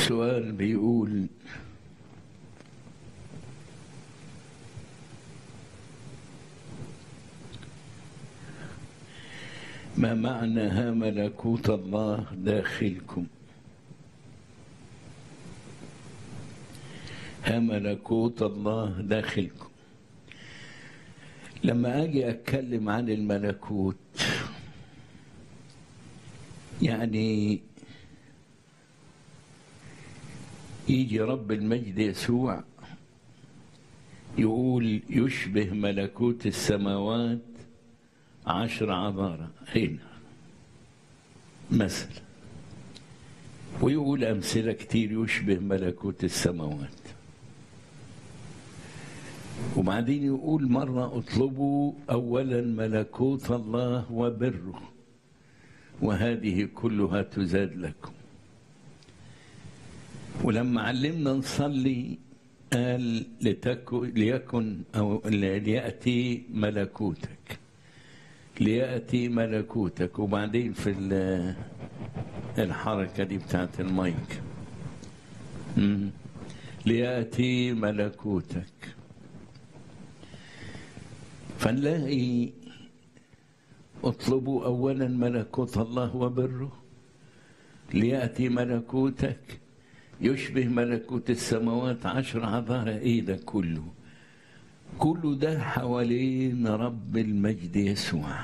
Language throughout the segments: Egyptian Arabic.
سؤال بيقول ما معنى ها ملكوت الله داخلكم ها ملكوت الله داخلكم لما اجي اتكلم عن الملكوت يعني يجي رب المجد يسوع يقول يشبه ملكوت السماوات عشر عذارى هنا مثلا ويقول أمثلة كتير يشبه ملكوت السماوات وبعدين يقول مرة اطلبوا أولا ملكوت الله وبره وهذه كلها تزاد لكم ولما علمنا نصلي قال لتكن ليكن أو ليأتي ملكوتك ليأتي ملكوتك وبعدين في الحركة دي بتاعت المايك ليأتي ملكوتك فنلاقي اطلبوا أولا ملكوت الله وبره ليأتي ملكوتك يشبه ملكوت السماوات عشر عذارى ايه ده كله كله ده حوالين رب المجد يسوع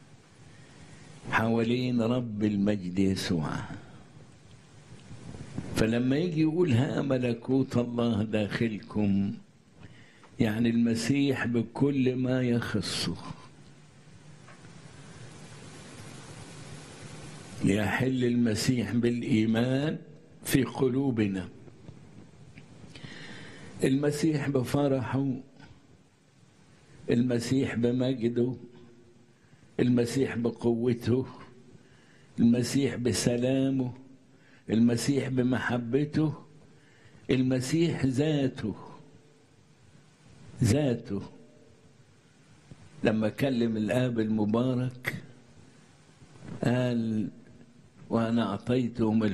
حوالين رب المجد يسوع فلما يجي يقول ها ملكوت الله داخلكم يعني المسيح بكل ما يخصه ليحل المسيح بالإيمان في قلوبنا المسيح بفرحه المسيح بمجده المسيح بقوته المسيح بسلامه المسيح بمحبته المسيح ذاته ذاته لما كلم الاب المبارك قال وانا اعطيتهم